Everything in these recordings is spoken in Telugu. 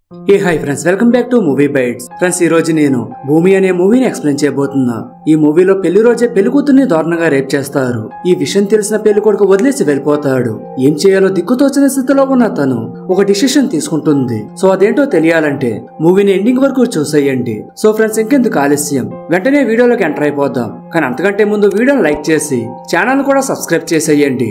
A hi friends welcome back to movie bytes friends ఈ రోజు నేను భూమి అనే మూవీని ఎక్స్ప్లెయిన్ చేయబోతున్నా ఈ మూవీలో పెళ్లి రోజే పెళ్లి కూతుర్ని దారుణంగా రేప్ చేస్తారు ఈ విషయం తెలిసిన పెళ్లి కొడుకు వదిలేసి వెళ్ళిపోతాడు ఏం చేయాలో దిక్కుతోచని స్థితిలో ఉన్న తను ఒక డిసిషన్ తీసుకుంటుంది సో అదేంటో తెలియాలంటే మూవీని ఎండింగ్ వరకు చూసేయండి సో ఫ్రెండ్స్ ఇంకెందుకు ఆలస్యం వెంటనే వీడియోలోకి ఎంటర్ అయిపోదాం కానీ అంతకంటే ముందు వీడియోని లైక్ చేసి ఛానల్ కూడా సబ్స్క్రైబ్ చేసేయండి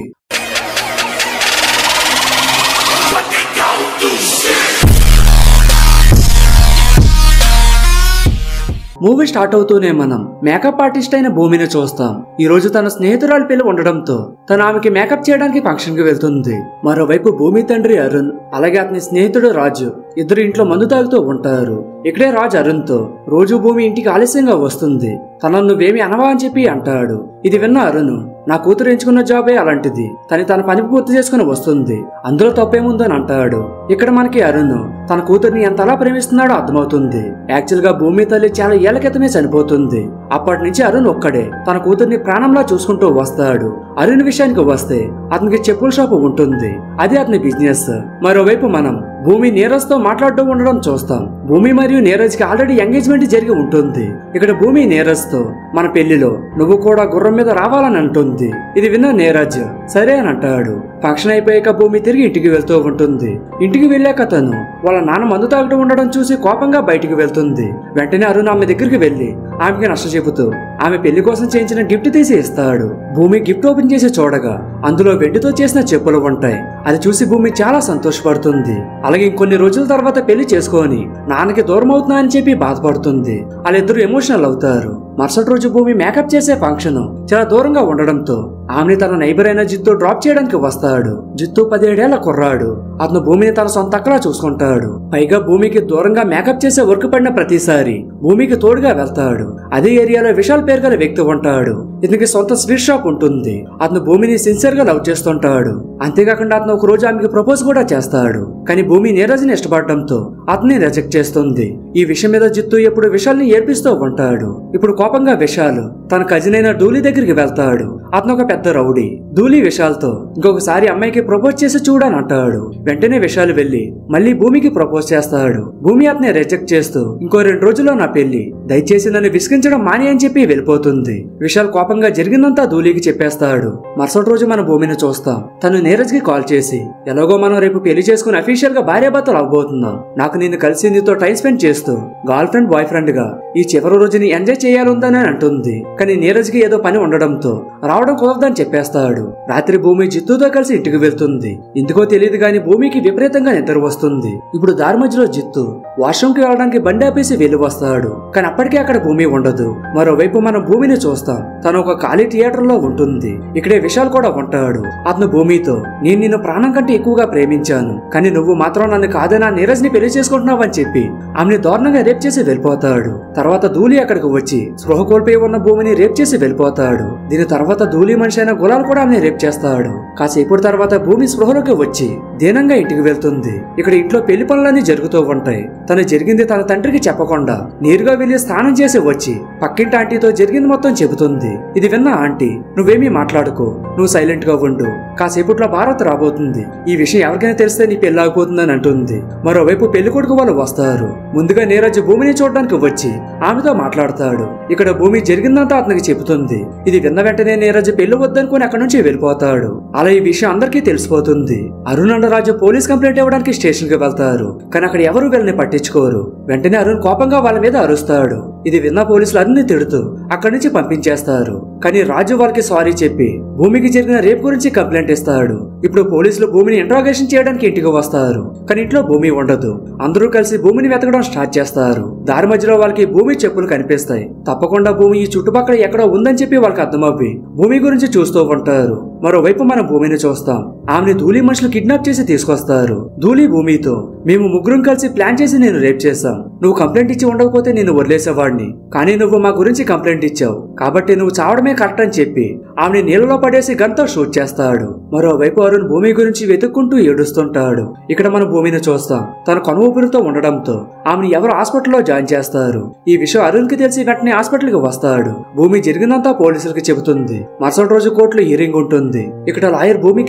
మూవీ స్టార్ట్ అవుతూనే మనం మేకప్ ఆర్టిస్ట్ అయిన భూమిని చూస్తాం ఈ రోజు తన స్నేహితురాలు పెళ్లి ఉండడంతో తను ఆమెకి మేకప్ చేయడానికి ఫంక్షన్ కి వెళ్తుంది మరోవైపు భూమి తండ్రి అరుణ్ అలాగే అతని స్నేహితుడు రాజు ఇద్దరు ఇంట్లో మందు తాగుతూ ఉంటారు ఇక్కడే రాజు అరుణ్ తో రోజు భూమి ఇంటికి ఆలస్యంగా వస్తుంది తనను నువ్వేమి అనవా అని చెప్పి అంటాడు ఇది విన్న అరుణ్ నా కూతురు ఎంచుకున్న జాబే అలాంటిది తను తన పని పూర్తి చేసుకుని వస్తుంది అందులో తప్పేముందని అంటాడు ఇక్కడ మనకి అరుణ్ తన కూతుర్ని ఎంతలా ప్రేమిస్తున్నాడో అర్థమవుతుంది యాక్చువల్ గా భూమి తల్లి చాలా ఏళ్ల క్రితమే చనిపోతుంది అప్పటి నుంచి అరుణ్ ఒక్కడే తన కూతుర్ని ప్రాణంలా చూసుకుంటూ వస్తాడు అరుణ్ విషయానికి వస్తే అతనికి చెప్పుల షాపు ఉంటుంది అది అతని బిజినెస్ మరోవైపు మనం భూమి నీరజ్ తో మాట్లాడుతూ ఉండడం చూస్తాం భూమి మరియు నీరజ్ కి ఆల్రెడీ ఎంగేజ్మెంట్ జరిగి ఉంటుంది ఇక్కడ భూమి నీరజ్ తో మన పెళ్లిలో నువ్వు కూడా గుర్రం మీద రావాలని అంటుంది ఇది విన్న నీరజ్ సరే అని అంటాడు ఫంక్షన్ అయిపోయాక భూమి తిరిగి ఇంటికి వెళ్తూ ఉంటుంది ఇంటికి వెళ్ళాక తను వాళ్ళ నాన్న మందు తాగుతూ ఉండడం చూసి కోపంగా బయటికి వెళ్తుంది వెంటనే అరుణ్ ఆమె దగ్గరికి వెళ్లి ఆమెకి నష్ట చెబుతూ ఆమె పెళ్లి కోసం చేయించిన గిఫ్ట్ తీసి ఇస్తాడు భూమి గిఫ్ట్ ఓపెన్ చేసి చూడగా అందులో వెండితో చేసిన చెప్పులు ఉంటాయి అది చూసి భూమి చాలా సంతోషపడుతుంది అలాగే ఇంకొన్ని రోజుల తర్వాత పెళ్లి చేసుకొని నాన్నకి దూరం అవుతున్నా అని చెప్పి బాధపడుతుంది వాళ్ళిద్దరూ ఎమోషనల్ అవుతారు మరుసటి రోజు భూమి మేకప్ చేసే ఫంక్షన్ చాలా దూరంగా ఉండడంతో ఆమెని తన నైబర్ అయిన జిత్తు డ్రాప్ చేయడానికి వస్తాడు జిత్తు పదిహేడేళ్ల కుర్రాడు అతను భూమిని తన సొంత అక్కలా చూసుకుంటాడు పైగా భూమికి దూరంగా మేకప్ చేసే వర్క్ పడిన ప్రతిసారి భూమికి తోడుగా వెళ్తాడు అదే ఏరియాలో విశాల్ పేరు గల వ్యక్తి ఉంటాడు ఇతనికి సొంత స్వీట్ షాప్ ఉంటుంది అతను భూమిని సిన్సియర్ గా లవ్ చేస్తుంటాడు అంతేకాకుండా అతను ఒక రోజు ఆమెకి ప్రపోజ్ కూడా చేస్తాడు కానీ భూమి నీరజ్ని ఇష్టపడడంతో అతన్ని రిజెక్ట్ చేస్తుంది ఈ విషయం మీద జిత్తు ఎప్పుడు విశాల్ని ఏర్పిస్తూ ఉంటాడు ఇప్పుడు కోపంగా విశాల్ తన కజిన్ అయిన డూలీ దగ్గరికి వెళ్తాడు అతను ఒక పెద్ద రౌడీ డూలీ విశాల్తో ఇంకొకసారి అమ్మాయికి ప్రపోజ్ చేసి చూడని అంటాడు వెంటనే విశాల్ వెళ్లి మళ్ళీ భూమికి ప్రపోజ్ చేస్తాడు భూమి అతన్ని రిజెక్ట్ చేస్తూ ఇంకో రెండు రోజుల్లో నా పెళ్లి దయచేసి నన్ను విసిగించడం మాని అని చెప్పి వెళ్ళిపోతుంది విశాల్ కోపంగా జరిగిందంతా ధూళికి చెప్పేస్తాడు మరుసటి రోజు మన భూమిని చూస్తాం తను నీరజ్ కి కాల్ చేసి ఎలాగో మనం రేపు పెళ్లి చేసుకుని అఫీషియల్ గా భార్యాభర్తలు అవ్వబోతున్నాం నాకు నిన్ను కలిసి నీతో టైం స్పెండ్ చేస్తూ గర్ల్ ఫ్రెండ్ బాయ్ ఫ్రెండ్ గా ఈ చివరి రోజుని ఎంజాయ్ చేయాలుందని అంటుంది కానీ నీరజ్ కి ఏదో పని ఉండడంతో రావడం కుదరదని చెప్పేస్తాడు రాత్రి భూమి జిత్తుతో కలిసి ఇంటికి వెళ్తుంది ఎందుకో తెలియదు గాని భూమికి విపరీతంగా నిద్ర వస్తుంది ఇప్పుడు దారి మధ్యలో జిత్తు వాష్రూమ్కి వెళ్ళడానికి బండి ఆపేసి వెళ్ళి వస్తాడు కానీ అప్పటికే అక్కడ భూమి ఉండదు మరోవైపు మనం భూమిని చూస్తాం తను ఒక ఖాళీ థియేటర్ లో ఉంటుంది ఇక్కడే విశాల్ కూడా ఉంటాడు అతను భూమితో నేను నిన్ను ప్రాణం కంటే ఎక్కువగా ప్రేమించాను కానీ నువ్వు మాత్రం నన్ను కాదనా నీరజ్ ని పెళ్లి చేసుకుంటున్నావని చెప్పి ఆమెని దారుణంగా రేప్ చేసి వెళ్ళిపోతాడు తర్వాత ధూళి అక్కడికి వచ్చి స్పృహ కోల్పోయి ఉన్న భూమిని రేప్ చేసి వెళ్ళిపోతాడు దీని తర్వాత ధూళి మనిషి అయిన గులాల్ కూడా ఆమెని రేప్ చేస్తాడు కాసేపు తర్వాత భూమి స్పృహలోకి వచ్చి దీనంగా ఇంటికి వెళ్తుంది ఇక్కడ ఇంట్లో పెళ్లి పనులన్నీ జరుగుతూ ఉంటాయి తను జరిగింది తన తండ్రికి చెప్పకుండా నేరుగా వెళ్లి స్నానం చేసి వచ్చి పక్కింటి ఆంటీతో జరిగింది మొత్తం చెబుతుంది ఇది విన్న ఆంటీ నువ్వేమీ మాట్లాడుకో నువ్వు సైలెంట్ గా ఉండు కాసేపట్లో భారత్ రాబోతుంది ఈ విషయం ఎవరికైనా తెలిస్తే నీ పెళ్లి ఆగిపోతుందని అంటుంది మరోవైపు పెళ్లి కొడుకు వాళ్ళు వస్తారు ముందుగా నీరజ్ భూమిని చూడడానికి వచ్చి ఆమెతో మాట్లాడతాడు ఇక్కడ భూమి జరిగిందంతా అతనికి చెబుతుంది ఇది విన్న వెంటనే నీరజ్ పెళ్లి వద్దనుకుని అక్కడి నుంచి వెళ్ళిపోతాడు అలా ఈ విషయం అందరికీ తెలిసిపోతుంది అరుణ్ రాజు పోలీస్ కంప్లైంట్ ఇవ్వడానికి స్టేషన్ కి వెళ్తారు కానీ అక్కడ ఎవరు వీళ్ళని పట్టించుకోరు వెంటనే అరుణ్ కోపంగా వాళ్ళ మీద అరుస్తాడు ఇది విన్న పోలీసులు అన్ని తిడుతూ అక్కడి నుంచి పంపించేస్తారు కానీ రాజు వారికి సారీ చెప్పి భూమికి జరిగిన రేప్ గురించి కంప్లైంట్ ఇస్తాడు ఇప్పుడు పోలీసులు భూమిని ఇంట్రాగేషన్ చేయడానికి ఇంటికి వస్తారు కానీ ఇంట్లో భూమి ఉండదు అందరూ కలిసి భూమిని వెతకడం స్టార్ట్ చేస్తారు దారి మధ్యలో వాళ్ళకి భూమి చెప్పులు కనిపిస్తాయి తప్పకుండా భూమి ఈ చుట్టుపక్కల ఎక్కడో ఉందని చెప్పి వాళ్ళకి అర్థమవ్వి భూమి గురించి చూస్తూ ఉంటారు మరోవైపు మనం భూమిని చూస్తాం ఆమెని ధూళి మనుషులు కిడ్నాప్ చేసి తీసుకొస్తారు ధూళి భూమితో మేము ముగ్గురం కలిసి ప్లాన్ చేసి నేను రేప్ చేశాం నువ్వు కంప్లైంట్ ఇచ్చి ఉండకపోతే నేను వదిలేసేవాడిని కానీ నువ్వు మా గురించి కంప్లైంట్ ఇచ్చావు కాబట్టి నువ్వు చావడమే కరెక్ట్ అని చెప్పి ఆమెని నీళ్ళలో పడేసి గంతో షూట్ చేస్తాడు మరోవైపు అరుణ్ భూమి గురించి వెతుక్కుంటూ ఏడుస్తుంటాడు ఇక్కడ మన భూమిని చూస్తాం తన కనుఊపిరితో ఉండడంతో ఆమెను ఎవరు హాస్పిటల్లో జాయిన్ చేస్తారు ఈ విషయం అరుణ్ కి తెలిసి వెంటనే హాస్పిటల్ కి వస్తాడు భూమి జరిగిందంతా పోలీసులకు చెబుతుంది మరుసటి రోజు కోర్టులో హియరింగ్ ఉంటుంది ఇక్కడ లాయర్ భూమి క్యారెక్టర్ ని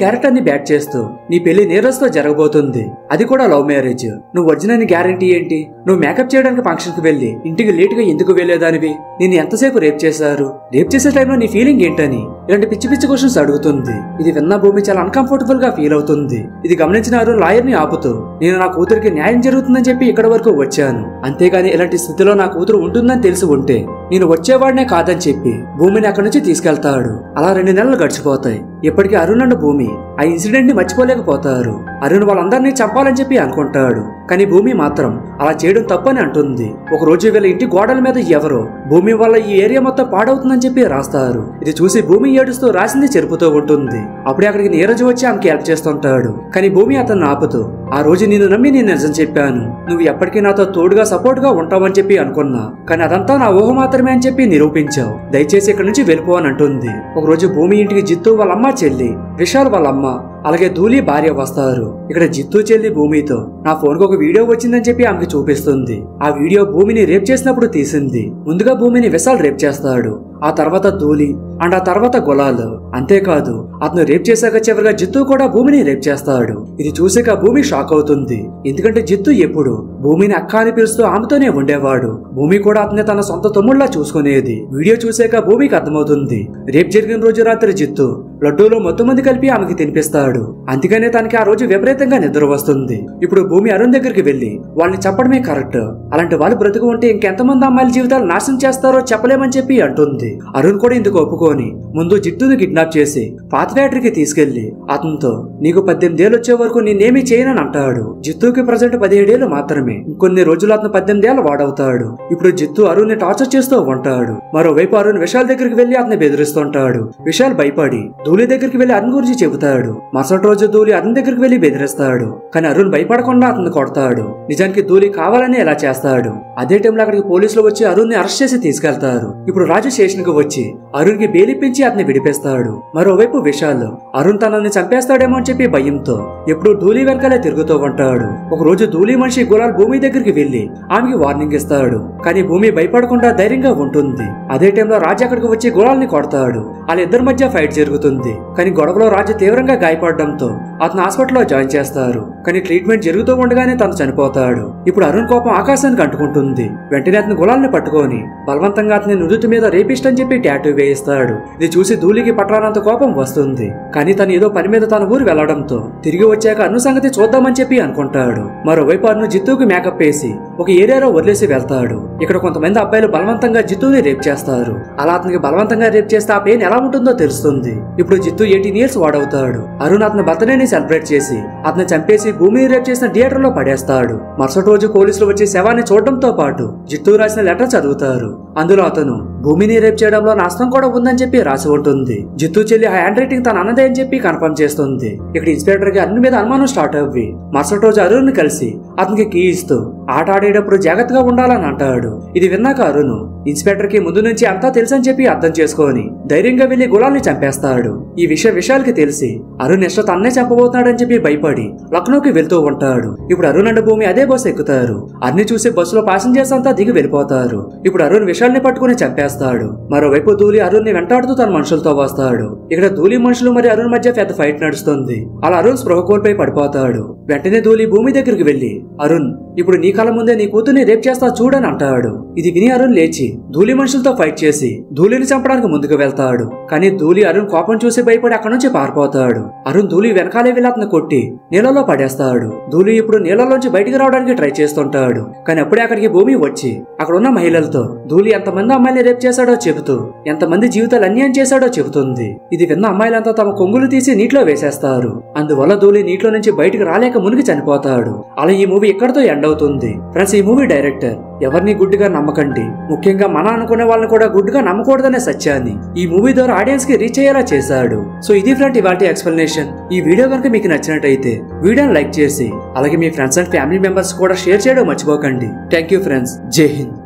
బ్యాక్ చేస్తూ నీ పెళ్లి నీరజ్ తో జరగబోతుంది అది కూడా లవ్ మ్యారేజ్ నువ్వు ఒరిజినల్ గ్యారంటీ ఏంటి నువ్వు మేకప్ చేయడానికి ఫంక్షన్ కి వెళ్ళి ఇంటికి లేట్ గా ఎందుకు వెళ్లేదానివి నేను ఎంతసేపు రేప్ చేశారు రేప్ చేసే టైంలో నీ ఫీలింగ్ ఏంటని ఇలాంటి పిచ్చి పిచ్చి క్వశ్చన్స్ అడుగుతుంది ఇది విన్న భూమి చాలా అన్కంఫర్టబుల్ గా ఫీల్ అవుతుంది ఇది గమనించిన అరుణ్ లాయర్ ని ఆపుతూ నేను నా కూతురికి న్యాయం జరుగుతుందని చెప్పి ఇక్కడ వరకు వచ్చాను అంతేగాని ఇలాంటి స్థితిలో నా కూతురు ఉంటుందని తెలిసి ఉంటే నేను వచ్చేవాడినే కాదని చెప్పి భూమిని అక్కడి నుంచి తీసుకెళ్తాడు అలా రెండు నెలలు గడిచిపోతాయి ఇప్పటికీ అరుణ్ అండ్ భూమి ఆ ఇన్సిడెంట్ ని మర్చిపోలేకపోతారు అరుణ్ వాళ్ళందరినీ చంపాలని చెప్పి అనుకుంటాడు కానీ భూమి మాత్రం అలా చేయడం తప్పని అంటుంది ఒక రోజు వీళ్ళ ఇంటి గోడల మీద ఎవరో భూమి వల్ల ఈ ఏరియా మొత్తం పాడవుతుందని చెప్పి రాస్తారు ఇది చూసి భూమి ఏడుస్తూ రాసింది చెరుపుతూ ఉంటుంది అప్పుడే అక్కడికి నీరజ్ వచ్చి ఆమెకి హెల్ప్ చేస్తుంటాడు కానీ భూమి అతన్ని ఆపుతూ ఆ రోజు నిన్ను నమ్మి నేను నిజం చెప్పాను నువ్వు ఎప్పటికీ నాతో తోడుగా సపోర్ట్ గా ఉంటావని చెప్పి అనుకున్నా కానీ అదంతా నా ఊహ మాత్రమే అని చెప్పి నిరూపించావు దయచేసి ఇక్కడి నుంచి వెళ్ళిపో అని అంటుంది ఒక రోజు భూమి ఇంటికి జిత్తు వాళ్ళ అమ్మ చెల్లి విశాల్ వాళ్ళ అమ్మ అలాగే ధూళి భార్య వస్తారు ఇక్కడ జిత్తు చెల్లి భూమితో నా ఫోన్ కు ఒక వీడియో వచ్చిందని చెప్పి ఆమెకి చూపిస్తుంది ఆ వీడియో భూమిని రేప్ చేసినప్పుడు తీసింది ముందుగా భూమిని విశాల్ రేప్ చేస్తాడు ఆ తర్వాత ధూళి అండ్ ఆ తర్వాత గులాల్ అంతేకాదు అతను రేప్ చేశాక చివరిగా జిత్తు కూడా భూమిని రేప్ చేస్తాడు ఇది చూసాక భూమి షాక్ అవుతుంది ఎందుకంటే జిత్తు ఎప్పుడు భూమిని అక్క అని పిలుస్తూ ఆమెతోనే ఉండేవాడు భూమి కూడా అతన్ని తన సొంత తమ్ముళ్లా చూసుకునేది వీడియో చూసాక భూమికి అర్థమవుతుంది రేప్ జరిగిన రోజు రాత్రి జిత్తు లడ్డూలో మొత్తం మంది కలిపి ఆమెకి తినిపిస్తాడు అందుకనే తనకి ఆ రోజు విపరీతంగా నిద్ర వస్తుంది ఇప్పుడు భూమి అరుణ్ దగ్గరికి వెళ్లి వాళ్ళని చెప్పడమే కరెక్ట్ అలాంటి వాళ్ళు బ్రతుకు ఉంటే ఇంకెంతమంది అమ్మాయిల జీవితాలు నాశనం చేస్తారో చెప్పలేమని చెప్పి అంటుంది అరుణ్ కూడా ఇందుకు ఒప్పుకొని ముందు జిట్టుని కిడ్నాప్ చేసి పాత ఫ్యాక్టరీకి తీసుకెళ్లి అతనితో నీకు పద్దెనిమిది ఏళ్ళు వచ్చే వరకు నేనేమీ చేయనని అంటాడు జిత్తుకి ప్రజెంట్ పదిహేడేళ్లు మాత్రమే ఇంకొన్ని రోజులు అతను పద్దెనిమిది ఏళ్ళు వాడవుతాడు ఇప్పుడు జిత్తు అరుణ్ ని టార్చర్ చేస్తూ ఉంటాడు మరోవైపు అరుణ్ విశాల్ దగ్గరికి వెళ్లి అతన్ని బెదిరిస్తుంటాడు విశాల్ భయపడి ధూళి దగ్గరికి వెళ్లి అరుణ్ గురించి చెబుతాడు మరుసటి రోజు ధూళి అరుణ్ దగ్గరికి వెళ్లి బెదిరిస్తాడు కానీ అరుణ్ భయపడకుండా అతన్ని కొడతాడు నిజానికి ధూళి కావాలని ఇలా చేస్తాడు అదే టైంలో అక్కడికి పోలీసులు వచ్చి అరుణ్ ని అరెస్ట్ చేసి తీసుకెళ్తారు ఇప్పుడు రాజు స్టేషన్ కి వచ్చి అరుణ్ కి బెయిలిప్పించి అతన్ని విడిపేస్తాడు మరోవైపు విశాల్ అరుణ్ తనని చంపేస్తాడేమో అని చెప్పి భయంతో ఎప్పుడు ధూళి వెనకాలే తిరుగుతూ ఉంటాడు ఒక రోజు ధూళి మనిషి గులాల్ భూమి దగ్గరికి వెళ్లి ఆమెకి వార్నింగ్ ఇస్తాడు కానీ భూమి భయపడకుండా ధైర్యంగా ఉంటుంది అదే టైంలో రాజు అక్కడికి వచ్చి గులాల్ ని కొడతాడు వాళ్ళ ఇద్దరి మధ్య ఫైట్ జరుగుతుంది కానీ గొడవలో రాజు తీవ్రంగా గాయపడడంతో అతను హాస్పిటల్లో జాయిన్ చేస్తారు కానీ ట్రీట్మెంట్ జరుగుతూ ఉండగానే తను చనిపోతాడు ఇప్పుడు అరుణ్ కోపం ఆకాశానికి అంటుకుంటుంది వెంటనే అతని గులాల్ని పట్టుకొని బలవంతంగా అతని నుదుటి మీద రేపిస్ట్ అని చెప్పి టాటూ వేయిస్తాడు ఇది చూసి ధూళికి పట్టరానంత కోపం వస్తుంది కానీ తను ఏదో పని మీద తన ఊరు వెళ్లడంతో తిరిగి వచ్చాక అను సంగతి చూద్దామని చెప్పి అనుకుంటాడు మరోవైపు అను జిత్తుకి మేకప్ వేసి ఒక ఏరియాలో వదిలేసి వెళ్తాడు ఇక్కడ కొంతమంది అబ్బాయిలు బలవంతంగా జిత్తుని రేప్ చేస్తారు అలా అతనికి బలవంతంగా రేప్ చేస్తే ఆ పెయిన్ ఎలా ఉంటుందో తెలుస్తుంది ఇప్పుడు జిత్తు ఎయిటీన్ ఇయర్స్ వాడవుతాడు అరుణ్ అతని బర్త్డేని సెలబ్రేట్ చేసి అతన్ని చంపేసి భూమిని రేప్ చేసిన థియేటర్ లో పడేస్తాడు మరుసటి రోజు పోలీసులు వచ్చి శవాన్ని చూడడంతో పాటు జిత్తు రాసిన లెటర్ చదువుతారు అందులో అతను భూమిని రేప్ చేయడంలో నష్టం కూడా ఉందని చెప్పి రాసి ఉంటుంది జిత్తు చెల్లి హ్యాండ్ రైటింగ్ తన అన్నదే అని చెప్పి కన్ఫర్మ్ చేస్తుంది ఇక్కడ ఇన్స్పెక్టర్ కి అరుణ్ మీద అనుమానం స్టార్ట్ అవ్వి మరుసటి రోజు అరుణ్ కలిసి అతనికి కీ ఇస్తూ ఆట ఆడేటప్పుడు జాగ్రత్తగా ఉండాలని అంటాడు ఇది విన్నాక అరుణ్ ఇన్స్పెక్టర్ కి ముందు నుంచి అంతా తెలుసని చెప్పి అర్థం చేసుకొని ధైర్యంగా వెళ్లి గులాల్ని చంపేస్తాడు ఈ విషయం విషయాలకి తెలిసి అరుణ్ నెక్స్ట్ తన్నే చంపబోతున్నాడని చెప్పి భయపడి లక్నోకి వెళ్తూ ఉంటాడు ఇప్పుడు అరుణ్ అండ్ భూమి అదే బస్సు ఎక్కుతారు అన్ని చూసి బస్సులో ప్యాసింజర్స్ అంతా దిగి వెళ్ళిపోతారు ఇప్పుడు అరుణ్ విషయాల్ని పట్టుకుని చంపేస్తాడు మరోవైపు ధూళి అరుణ్ ని వెంటాడుతూ తన మనుషులతో వస్తాడు ఇక్కడ ధూళి మనుషులు మరి అరుణ్ మధ్య పెద్ద ఫైట్ నడుస్తుంది అలా అరుణ్ స్పృహ కోల్పోయి పడిపోతాడు వెంటనే ధూళి భూమి దగ్గరికి వెళ్లి అరుణ్ ఇప్పుడు నీ కళ్ళ ముందే నీ కూతుర్ని రేప్ చేస్తా చూడని అంటాడు ఇది విని అరుణ్ లేచి ధూళి మనుషులతో ఫైట్ చేసి ధూళిని చంపడానికి ముందుకు వెళ్తాడు కానీ ధూళి అరుణ్ కోపం చూసి భయపడి అక్కడి నుంచి పారిపోతాడు అరుణ్ ధూళి వెనకాలే వెళ్ళి అతను కొట్టి నీళ్ళలో పడేస్తాడు ధూళి ఇప్పుడు నీళ్ళలోంచి బయటికి రావడానికి ట్రై చేస్తుంటాడు కానీ అప్పుడే అక్కడికి భూమి వచ్చి అక్కడ ఉన్న మహిళలతో ధూళి ఎంతమంది అమ్మాయిని రేప్ చేశాడో చెబుతూ ఎంతమంది జీవితాలు అన్యాయం చేశాడో చెబుతుంది ఇది విన్న అమ్మాయిలంతా తమ కొంగులు తీసి నీటిలో వేసేస్తారు అందువల్ల ధూళి నీటిలో నుంచి బయటికి రాలేక మునిగి చనిపోతాడు అలా ఈ మూవీ ఇక్కడతో ఎండ్ అవుతుంది ఫ్రెండ్స్ ఈ మూవీ డైరెక్టర్ ఎవరిని గుడ్డిగా నమ్మకండి ముఖ్యంగా మన అనుకునే వాళ్ళని కూడా గుడ్డిగా నమ్మకూడదనే సత్యాన్ని ఈ మూవీ ద్వారా ఆడియన్స్ కి రీచ్ అయ్యేలా చేశాడు సో ఇది ఫ్రెండ్ ఇవాటి ఎక్స్ప్లెనేషన్ ఈ వీడియో కనుక మీకు నచ్చినట్టయితే వీడియోని లైక్ చేసి అలాగే మీ ఫ్రెండ్స్ అండ్ ఫ్యామిలీ మెంబర్స్ కూడా షేర్ చేయడం మర్చిపోకండి థ్యాంక్ యూ ఫ్రెండ్స్ జై హింద్